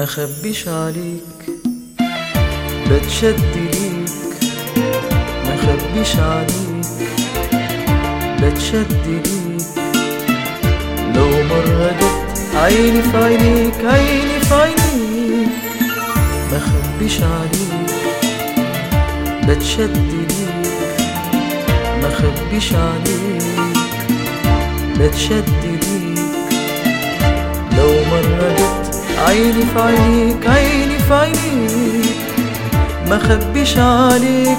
ما خبيش عليك بتشد ليك ما خبيش عليك بتشد ليك لو مرة جت عيني في عينيك عيني في عينيك ما خبيش عليك بتشد ليك ما خبيش عليك بتشد ليك لو مرة جت عيني في عينيك عيني في عينيك ما خبيش عليك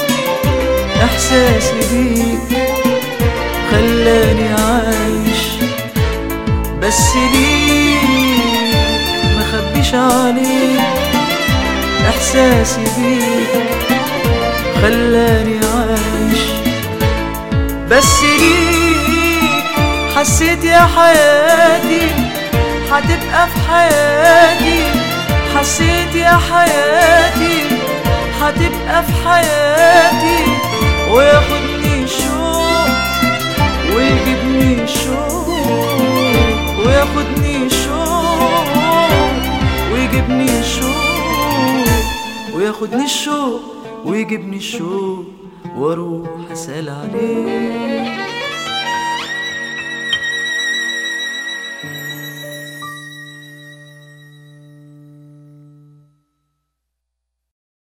احساسي بيك خلاني عايش بس ليك ما خبيش عليك احساسي بيك خلاني عايش بس ليك حسيت يا حياتي هتبقى في حياتي حسيت يا حياتي هتبقى في حياتي وياخدني شوق ويجيبني شوق وياخدني شوق ويجيبني شوق وياخدني الشوق ويجيبني الشوق واروح اسال عليك